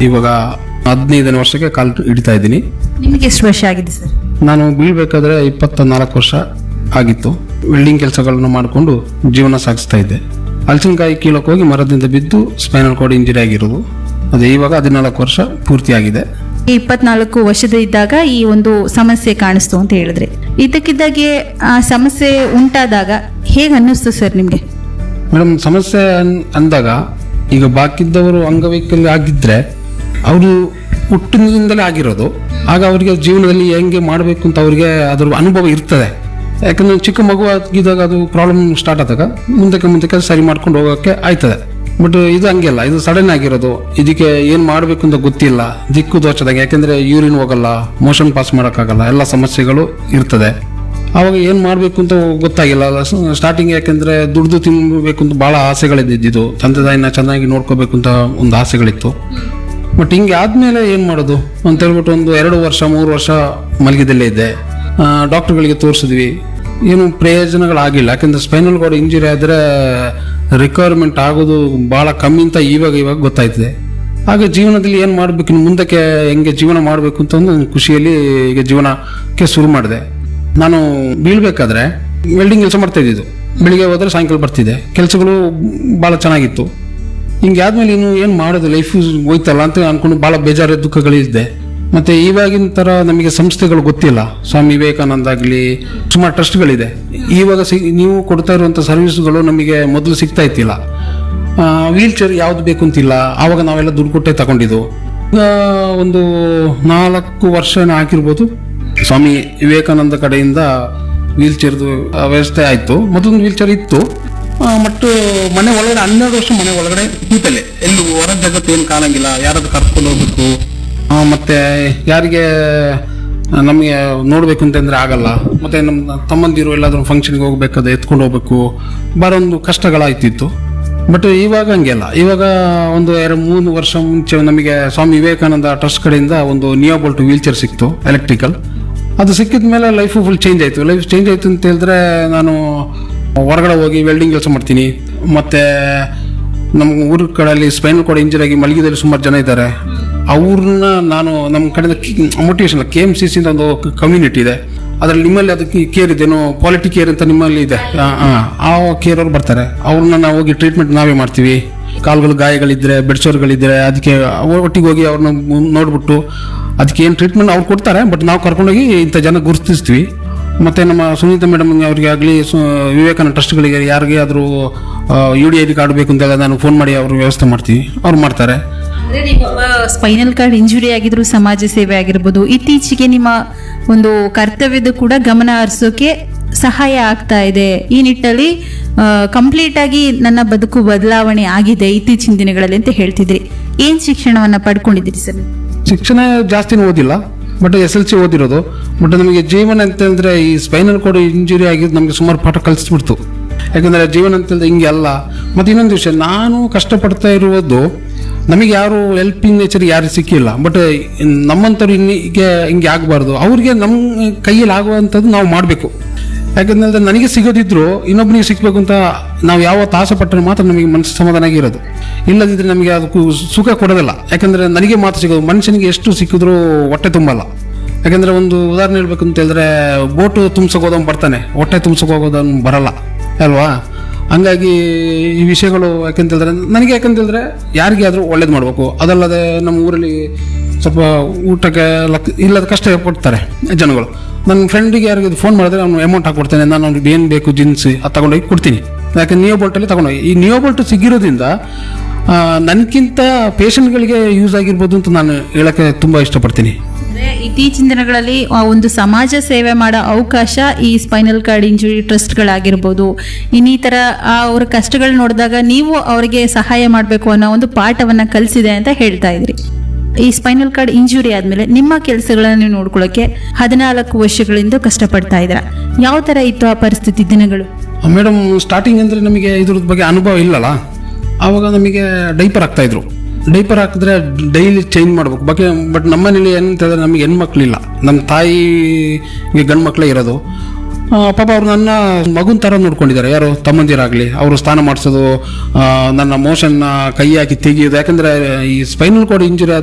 ಇವಾಗ ಹದಿನೈದನೇ ವರ್ಷಕ್ಕೆ ಕಾಲು ಹಿಡಿತಾ ಇದ್ದೀನಿ ನಿಮಗೆ ಎಷ್ಟು ವರ್ಷ ಆಗಿದೆ ಸರ್ ನಾನು ಬೀಳ್ಬೇಕಾದ್ರೆ ಇಪ್ಪತ್ತ ನಾಲ್ಕು ವರ್ಷ ಆಗಿತ್ತು ವೆಲ್ಡಿಂಗ್ ಕೆಲಸಗಳನ್ನು ಮಾಡಿಕೊಂಡು ಜೀವನ ಸಾಗಿಸ್ತಾ ಇದ್ದೆ ಹಲಸಿನಕಾಯಿ ಕೀಳಕ್ಕೆ ಹೋಗಿ ಮರದಿಂದ ಬಿದ್ದು ಸ್ಪೈನಲ್ ಕಾರ್ಡ್ ಇಂಜರಿ ಆಗಿರೋದು ಅದೇ ಇವಾಗ ಹದಿನಾಲ್ಕು ವರ್ಷ ಪೂರ್ತಿಯಾಗಿದೆ ಈ ಇಪ್ಪತ್ನಾಲ್ಕು ವರ್ಷದ ಇದ್ದಾಗ ಈ ಒಂದು ಸಮಸ್ಯೆ ಕಾಣಿಸ್ತು ಅಂತ ಹೇಳಿದ್ರಿ ಇದಕ್ಕಿದ್ದಾಗೆ ಆ ಸಮಸ್ಯೆ ಉಂಟಾದಾಗ ಹೇಗೆ ಅನ್ನಿಸ್ತು ಸರ್ ನಿಮಗೆ ಮೇಡಮ್ ಸಮಸ್ಯೆ ಅನ್- ಅಂದಾಗ ಈಗ ಬಾಕಿದ್ದವರು ಅಂಗವೈಕಲ್ಯ ಆಗಿದ್ರೆ ಅವರು ಹುಟ್ಟಿನಿಂದಲೇ ಆಗಿರೋದು ಆಗ ಅವರಿಗೆ ಜೀವನದಲ್ಲಿ ಹೆಂಗೆ ಮಾಡಬೇಕು ಅಂತ ಅವರಿಗೆ ಅದ್ರ ಅನುಭವ ಇರ್ತದೆ ಯಾಕಂದ್ರೆ ಚಿಕ್ಕ ಮಗು ಆಗಿದ್ದಾಗ ಅದು ಪ್ರಾಬ್ಲಮ್ ಸ್ಟಾರ್ಟ್ ಆದಾಗ ಮುಂದಕ್ಕೆ ಮುಂದಕ್ಕೆ ಸರಿ ಮಾಡ್ಕೊಂಡು ಹೋಗೋಕ್ಕೆ ಆಯ್ತದೆ ಬಟ್ ಇದು ಹಂಗಿಲ್ಲ ಇದು ಸಡನ್ ಆಗಿರೋದು ಇದಕ್ಕೆ ಏನು ಮಾಡಬೇಕು ಅಂತ ಗೊತ್ತಿಲ್ಲ ದಿಕ್ಕು ದೋಚದಾಗ ಯಾಕೆಂದ್ರೆ ಯೂರಿನ್ ಹೋಗಲ್ಲ ಮೋಷನ್ ಪಾಸ್ ಮಾಡೋಕ್ಕಾಗಲ್ಲ ಎಲ್ಲ ಸಮಸ್ಯೆಗಳು ಇರ್ತದೆ ಅವಾಗ ಏನು ಮಾಡಬೇಕು ಅಂತ ಗೊತ್ತಾಗಿಲ್ಲ ಸ್ಟಾರ್ಟಿಂಗ್ ಯಾಕೆಂದ್ರೆ ದುಡ್ದು ತಿನ್ನಬೇಕು ಅಂತ ಭಾಳ ಆಸೆಗಳಿದ್ದಿದ್ದು ತಂದೆ ತಾಯಿನ ಚೆನ್ನಾಗಿ ನೋಡ್ಕೋಬೇಕು ಅಂತ ಒಂದು ಆಸೆಗಳಿತ್ತು ಬಟ್ ಹಿಂಗೆ ಆದ್ಮೇಲೆ ಏನು ಮಾಡೋದು ಅಂತ ಹೇಳ್ಬಿಟ್ಟು ಒಂದು ಎರಡು ವರ್ಷ ಮೂರು ವರ್ಷ ಮಲಗಿದಲ್ಲೇ ಇದ್ದೆ ಡಾಕ್ಟರ್ಗಳಿಗೆ ತೋರಿಸಿದ್ವಿ ಏನು ಪ್ರಯೋಜನಗಳಾಗಿಲ್ಲ ಯಾಕೆಂದ್ರೆ ಸ್ಪೈನಲ್ ಕಾರ್ಡ್ ಇಂಜುರಿ ಆದರೆ ರಿಕ್ವೈರ್ಮೆಂಟ್ ಆಗೋದು ಭಾಳ ಕಮ್ಮಿ ಅಂತ ಇವಾಗ ಇವಾಗ ಗೊತ್ತಾಯ್ತದೆ ಆಗ ಜೀವನದಲ್ಲಿ ಏನು ಮಾಡಬೇಕು ಇನ್ನು ಮುಂದಕ್ಕೆ ಹೆಂಗೆ ಜೀವನ ಮಾಡಬೇಕು ಅಂತ ಒಂದು ಖುಷಿಯಲ್ಲಿ ಈಗ ಜೀವನಕ್ಕೆ ಶುರು ಮಾಡಿದೆ ನಾನು ಬೀಳ್ಬೇಕಾದ್ರೆ ವೆಲ್ಡಿಂಗ್ ಕೆಲಸ ಮಾಡ್ತಾ ಇದ್ದಿದ್ದು ಬೆಳಿಗ್ಗೆ ಹೋದ್ರೆ ಸಾಯಂಕಾಲ ಬರ್ತಿದ್ದೆ ಕೆಲಸಗಳು ಭಾಳ ಚೆನ್ನಾಗಿತ್ತು ಹಿಂಗೆ ಆದ್ಮೇಲೆ ಇನ್ನು ಏನು ಮಾಡೋದು ಲೈಫ್ ಹೋಯ್ತಲ್ಲ ಅಂತ ಅನ್ಕೊಂಡು ಭಾಳ ಬೇಜಾರು ದುಃಖಗಳಿದ್ದೆ ಮತ್ತೆ ಇವಾಗಿನ ಥರ ನಮಗೆ ಸಂಸ್ಥೆಗಳು ಗೊತ್ತಿಲ್ಲ ಸ್ವಾಮಿ ವಿವೇಕಾನಂದ ಆಗಲಿ ಸುಮಾರು ಟ್ರಸ್ಟ್ಗಳಿದೆ ಇವಾಗ ಸಿ ನೀವು ಕೊಡ್ತಾ ಇರುವಂಥ ಸರ್ವಿಸ್ಗಳು ನಮಗೆ ಮೊದಲು ಸಿಗ್ತಾ ಇತ್ತಿಲ್ಲ ವೀಲ್ ಚೇರ್ ಯಾವ್ದು ಬೇಕು ಅಂತಿಲ್ಲ ಆವಾಗ ನಾವೆಲ್ಲ ದುಡ್ಡು ಕೊಟ್ಟೆ ತಗೊಂಡಿದ್ದು ಈಗ ಒಂದು ನಾಲ್ಕು ವರ್ಷ ಹಾಕಿರ್ಬೋದು ಸ್ವಾಮಿ ವಿವೇಕಾನಂದ ಕಡೆಯಿಂದ ವೀಲ್ ಚೇರ್ದು ವ್ಯವಸ್ಥೆ ಆಯಿತು ಮೊದಲೊಂದು ವೀಲ್ ಚೇರ್ ಇತ್ತು ಮತ್ತು ಮನೆ ಒಳಗಡೆ ಹನ್ನೆರಡು ವರ್ಷ ಮನೆ ಒಳಗಡೆ ಕೂತಲ್ಲೇ ಎಲ್ಲೂ ಹೊರ ಜಗತ್ತು ಏನು ಕಾಣಂಗಿಲ್ಲ ಯಾರಾದ್ರೂ ಕರ್ಕೊಂಡು ಹೋಗ್ಬೇಕು ಆ, ಮತ್ತೆ ಯಾರಿಗೆ ನಮಗೆ ನೋಡ್ಬೇಕು ಅಂತಂದ್ರೆ ಆಗಲ್ಲ ಮತ್ತೆ ನಮ್ಮ ತಮ್ಮಂದಿರು ಎಲ್ಲಾದ್ರೂ ಫಂಕ್ಷನ್ಗೆ ಹೋಗ್ಬೇಕಾದ್ರೆ ಎತ್ಕೊಂಡು ಹೋಗ್ಬೇಕು ಬರೋಂದು ಕಷ್ಟಗಳಾಯ್ತಿತ್ತು ಬಟ್ ಇವಾಗ ಹಂಗೆಲ್ಲ ಇವಾಗ ಒಂದು ಎರಡು ಮೂರು ವರ್ಷ ಮುಂಚೆ ನಮಗೆ ಸ್ವಾಮಿ ವಿವೇಕಾನಂದ ಟ್ರಸ್ಟ್ ಕಡೆಯಿಂದ ಒಂದು ನಿಯೋಬೋಲ್ಟ್ ವೀಲ್ ಚೇರ್ ಸಿಕ್ತು ಎಲೆಕ್ಟ್ರಿಕಲ್ ಅದು ಸಿಕ್ಕಿದ ಮೇಲೆ ಲೈಫು ಫುಲ್ ಚೇಂಜ್ ಆಯಿತು ಲೈಫ್ ಚೇಂಜ್ ಆಯಿತು ಅಂತ ಹೇಳಿದ್ರೆ ನಾನು ಹೊರಗಡೆ ಹೋಗಿ ವೆಲ್ಡಿಂಗ್ ಕೆಲಸ ಮಾಡ್ತೀನಿ ಮತ್ತೆ ನಮ್ಮ ಊರ ಕಡೆಯಲ್ಲಿ ಸ್ಪೈನಲ್ ಕಾರ್ಡ್ ಇಂಜರಿ ಆಗಿ ಮಲಗಿದಲ್ಲಿ ಸುಮಾರು ಜನ ಇದ್ದಾರೆ ಅವ್ರನ್ನ ನಾನು ನಮ್ಮ ಕಡೆಯಿಂದ ಮೋಟಿವೇಶನ್ ಕೆ ಎಮ್ ಸಿ ಸಿಂದ ಒಂದು ಕಮ್ಯುನಿಟಿ ಇದೆ ಅದರಲ್ಲಿ ನಿಮ್ಮಲ್ಲಿ ಅದಕ್ಕೆ ಕೇರ್ ಇದೆನೋ ಕ್ವಾಲಿಟಿ ಕೇರ್ ಅಂತ ನಿಮ್ಮಲ್ಲಿ ಇದೆ ಆ, ಆ, ಆ ಕೇರ್ ಅವ್ರು ಬರ್ತಾರೆ ಅವ್ರನ್ನ ನಾವು ಹೋಗಿ ಟ್ರೀಟ್ಮೆಂಟ್ ನಾವೇ ಮಾಡ್ತೀವಿ ಕಾಲುಗಳು ಗಾಯಗಳಿದ್ರೆ ಬೆಡ್ಸೋರ್ಗಳಿದ್ರೆ ಅದಕ್ಕೆ ಒಟ್ಟಿಗೆ ಹೋಗಿ ಅವ್ರನ್ನ ಮು- ನೋಡ್ಬಿಟ್ಟು ಅದಕ್ಕೆ ಏನು ಟ್ರೀಟ್ಮೆಂಟ್ ಅವ್ರು ಕೊಡ್ತಾರೆ ಬಟ್ ನಾವು ಕರ್ಕೊಂಡೋಗಿ ಇಂಥ ಜನ ಗುರುತಿಸ್ತೀವಿ ಮತ್ತೆ ನಮ್ಮ ಸುನೀತಾ ಮೇಡಮ್ ಅವರಿಗೆ ಆಗಲಿ ವಿವೇಕಾನಂದ ಟ್ರಸ್ಟ್ಗಳಿಗೆ ಯಾರಿಗೆ ಆದರೂ U D I D card ಬೇಕು ಅಂತೆಲ್ಲ ನಾನು ಫೋನ್ ಮಾಡಿ ಅವ್ರ ವ್ಯವಸ್ಥೆ ಮಾಡ್ತೀವಿ ಅವ್ರು ಮಾಡ್ತಾರೆ ಸ್ಪೈನಲ್ ಕಾರ್ಡ್ ಇಂಜುರಿ ಆಗಿದ್ರು ಸಮಾಜ ಸೇವೆ ಆಗಿರ್ಬೋದು ಇತ್ತೀಚೆಗೆ ನಿಮ್ಮ ಒಂದು ಕರ್ತವ್ಯದ ಕೂಡ ಗಮನ ಹರಿಸೋಕೆ ಸಹಾಯ ಆಗ್ತಾ ಇದೆ ಈ ನಿಟ್ಟಲ್ಲಿ ಕಂಪ್ಲೀಟ್ ಆಗಿ ನನ್ನ ಬದುಕು ಬದಲಾವಣೆ ಆಗಿದೆ ಇತ್ತೀಚಿನ ದಿನಗಳಲ್ಲಿ ಅಂತ ಹೇಳ್ತಿದ್ರಿ ಏನ್ ಶಿಕ್ಷಣವನ್ನ ಪಡ್ಕೊಂಡಿದ್ದೀರಿ ಸರ್ ಶಿಕ್ಷಣ ಜಾಸ್ತಿನೂ ಓದಿಲ್ಲ ಬಟ್ ಎಸ್ ಎಲ್ ಸಿ ಓದಿರೋದು ಬಟ್ ನಮಗೆ ಜೀವನ ಅಂತಂದ್ರೆ ಈ ಸ್ಪೈನಲ್ ಕೋಡ್ ಇಂಜುರಿ ಆಗಿದ್ದು ನಮಗೆ ಸುಮಾರು ಪಾಠ ಕಲಿಸ್ಬಿಡ್ತು ಯಾಕಂದ್ರೆ ಜೀವನ ಅಂತಂದ್ರೆ ಹಿಂಗೆ ಅಲ್ಲ ಮತ್ತೆ ಇನ್ನೊಂದು ವಿಷಯ ನಾನು ಕಷ್ಟಪಡ್ತಾ ಇರುವುದು ನಮಗೆ ಯಾರು ಹೆಲ್ಪಿಂಗ್ ನೇಚರ್ ಯಾರು ಸಿಕ್ಕಿಲ್ಲ ಬಟ್ ನಮ್ಮಂಥವ್ರು ಇನ್ನಿಗೆ ಹಿಂಗೆ ಆಗಬಾರ್ದು ಅವ್ರಿಗೆ ನಮ್ಮ ಕೈಯಲ್ಲಿ ಆಗುವಂಥದ್ದು ನಾವು ಮಾಡಬೇಕು ಯಾಕಂದ್ರೆ ನನಗೆ ಸಿಗೋದಿದ್ರು ಇನ್ನೊಬ್ಬನಿಗೆ ಸಿಗ್ಬೇಕು ಅಂತ ನಾವು ಯಾವತ್ತು ಆಸೆ ಪಟ್ಟರೆ ಮಾತ್ರ ನಮಗೆ ಮನಸ್ಸು ಸಮಾಧಾನ ಆಗಿರೋದು ಇಲ್ಲದಿದ್ರೆ ನಮಗೆ ಅದಕ್ಕೂ ಸುಖ ಕೊಡೋದಿಲ್ಲ ಯಾಕಂದ್ರೆ ನನಗೆ ಮಾತ್ರ ಸಿಗೋದು ಮನುಷ್ಯನಿಗೆ ಎಷ್ಟು ಸಿಕ್ಕಿದ್ರೂ ಹೊಟ್ಟೆ ತುಂಬಲ್ಲ ಯಾಕಂದ್ರೆ ಒಂದು ಉದಾಹರಣೆ ಹೇಳ್ಬೇಕು ಅಂತ ಹೇಳಿದ್ರೆ ಬೋಟು ತುಂಬ್ಸಕ್ ಹೋದವ್ನು ಬರ್ತಾನೆ ಹೊಟ್ಟೆ ತುಂಬ್ಸಕ್ ಹೋಗೋದವ್ನು ಬರಲ್ಲ ಅಲ್ವಾ ಹಂಗಾಗಿ ಈ ವಿಷಯಗಳು ಯಾಕಂತ ಹೇಳಿದ್ರೆ ನನಗೆ ಯಾಕಂತ ಹೇಳಿದ್ರೆ ಯಾರಿಗೆ ಆದರೂ ಒಳ್ಳೇದು ಮಾಡಬೇಕು ಅದಲ್ಲದೆ ನಮ್ಮ ಊರಲ್ಲಿ ಸ್ವಲ್ಪ ಊಟಕ್ಕೆ ಲಕ್ ಇಲ್ಲದ ಕಷ್ಟ ಪಡ್ತಾರೆ ಜನಗಳು ನನ್ನ ಫ್ರೆಂಡಿಗೆ ಯಾರಿಗೆ ಫೋನ್ ಮಾಡಿದ್ರೆ ಅವನು ಅಮೌಂಟ್ ಹಾಕೊಡ್ತಾನೆ ನಾನು ಅವ್ನಿಗೆ ಏನು ಬೇಕು ಜಿನ್ಸಿ ಅದು ತಗೊಂಡೋಗಿ ಕೊಡ್ತೀನಿ ಯಾಕೆ ನಿಯೋ ಬೋಲ್ಟಲ್ಲಿ ತಗೊಂಡೋಗಿ ಈ ನಿಯೋ ಬೋಲ್ಟ್ ಸಿಗಿರೋದ್ರಿಂದ ನನಗಿಂತ ಪೇಷಂಟ್ಗಳಿಗೆ ಯೂಸ್ ಆಗಿರ್ಬೋದು ಅಂತ ನಾನು ಹೇಳೋಕ್ಕೆ ತುಂಬ ಇಷ್ಟಪಡ್ತೀನಿ ಅಂದ್ರೆ ಇತ್ತೀಚಿನ ದಿನಗಳಲ್ಲಿ ಆ ಒಂದು ಸಮಾಜ ಸೇವೆ ಮಾಡೋ ಅವಕಾಶ ಈ ಸ್ಪೈನಲ್ ಕಾರ್ಡ್ ಇಂಜುರಿ ಟ್ರಸ್ಟ್ಗಳಾಗಿರ್ಬೋದು ಇನ್ನಿತರ ಆ ಅವ್ರ ಕಷ್ಟಗಳು ನೋಡಿದಾಗ ನೀವು ಅವರಿಗೆ ಸಹಾಯ ಮಾಡಬೇಕು ಅನ್ನೋ ಒಂದು ಪಾಠವನ್ನ ಕಲಿಸಿದೆ ಅಂತ ಹೇಳ್ತಾ ಇದ್ರಿ ಈ ಸ್ಪೈನಲ್ ಕಾರ್ಡ್ ಇಂಜುರಿ ಆದ್ಮೇಲೆ ನಿಮ್ಮ ಕೆಲಸಗಳನ್ನು ನೀವು ನೋಡ್ಕೊಳ್ಳೋಕೆ ಹದಿನಾಲ್ಕು ವರ್ಷಗಳಿಂದ ಕಷ್ಟಪಡ್ತಾ ಇದ್ರ ಯಾವ ತರ ಇತ್ತು ಆ ಪರಿಸ್ಥಿತಿ ದಿನಗಳು ಮೇಡಮ್ ಸ್ಟಾರ್ಟಿಂಗ್ ಅಂದರೆ ನಮಗೆ ಇದ್ರದ್ದು ಬಗ್ಗೆ ಅನುಭವ ಇಲ್ಲಲ್ಲ ಆವಾಗ ನಮಗೆ ಡೈಪರ್ ಹಾಕ್ತಾ ಇದ್ರು ಡೈಪರ್ ಹಾಕಿದ್ರೆ ಡೈಲಿ ಚೇಂಜ್ ಮಾಡ್ಬೇಕು ಬಗ್ಗೆ ಬಟ್ ನಮ್ಮನೇಲಿ ಏನಂತ ಹೇಳಿದ್ರೆ ನಮಗೆ ಹೆಣ್ಮಕ್ಳಿಲ್ಲ ನಮ್ಮ ತಾಯಿಗೆ ಗಂಡು ಮಕ್ಕಳೇ ಇರೋದು ಆ, ಪಾಪ ಅವ್ರು ನನ್ನ ಮಗುನ ಥರ ನೋಡ್ಕೊಂಡಿದ್ದಾರೆ ಯಾರು ತಮ್ಮಂದಿರಾಗಲಿ ಅವರು ಸ್ನಾನ ಮಾಡಿಸೋದು ನನ್ನ ಮೋಷನ್ನ ಕೈ ಹಾಕಿ ತೆಗಿಯೋದು ಯಾಕಂದರೆ ಈ ಸ್ಪೈನಲ್ ಕೋಡ್ ಇಂಜುರಿ